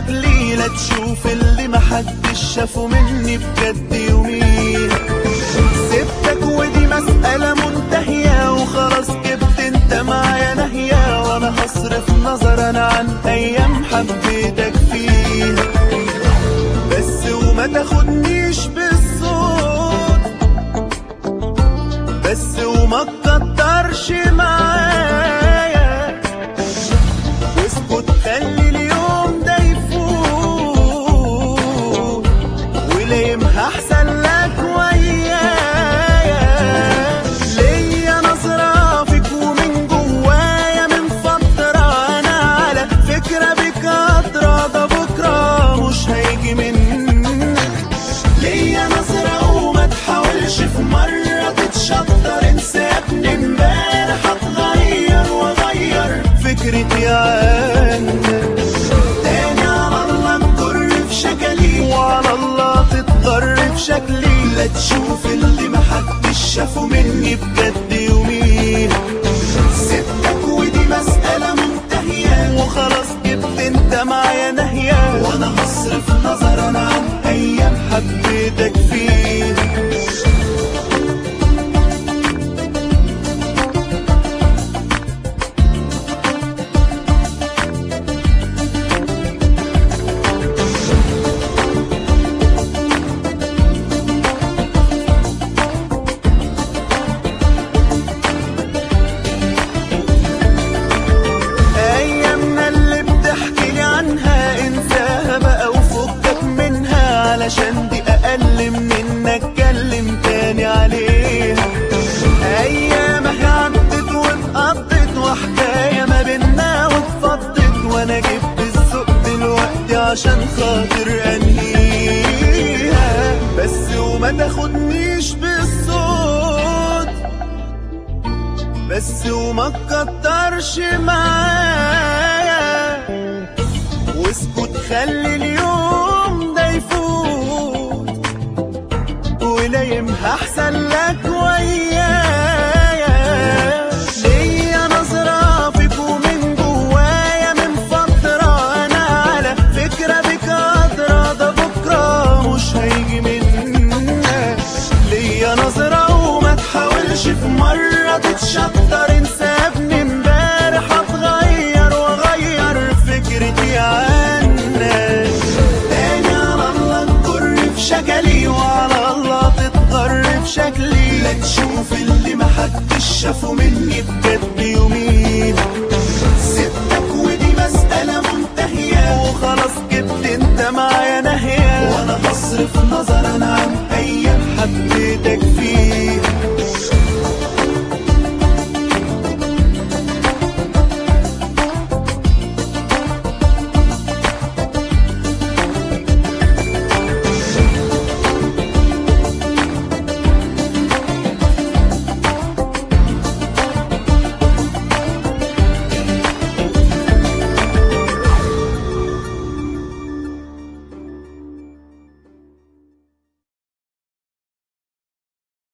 شكلي لا تشوف اللي محدش شافه مني بجد يومين سبتك ودي مسألة منتهية وخلاص جبت انت معايا نهية وانا هصرف نظر انا عن ايام حبيتك فيها بس وما تاخدنيش بالصوت بس وما تكترش معايا واسكت خلي اليوم ده يفوت وليمها احسن لك ويايا ليا نظرة فيك ومن جوايا من فترة انا على فكرة بك قادرة ده بكرة مش هيجي منك ليا نظرة وما تحاولش في مرة تتشطر انسى يا ابني امبارح هتغير واغير فكرتي عنك تاني على الله تضر في شكلي وعلى الله تضطر في شكلي لا تشوف اللي محدش شافه مني بجد يومين سبتك ودي مسألة منتهية وخلاص جبت انت معايا نهية وانا هصرف نظر انا عن ايام حبيتك فيها ايامنا اللي بتحكي لي عنها انساها بقى وفكك منها علشان دي اقل من انك اتكلم تاني عليها ايامها عدت واتقضت وحكايه ما بينا واتفضت وانا جبت الذوق دلوقتي عشان خاطر انهيها بس وما تاخدنيش بالصوت بس وما تكترش معايا واسكت خلي اليوم ده يفوت ولايمها احسن لك ويايا ليا نظرة فيك ومن جوايا من فترة انا على فكرة بك قادرة ده بكرة مش هيجي منك ليا نظرة وما تحاولش في مرة تتشطر انسى يا ابني امبارح هتغير واغير فكرتي عنك تاني على الله تضر في شكلي وعلى الله تضطر في شكلي لا تشوف اللي محدش شافه مني بجد يومين سبتك ودي مسألة منتهية وخلاص جبت انت معايا نهية وانا هصرف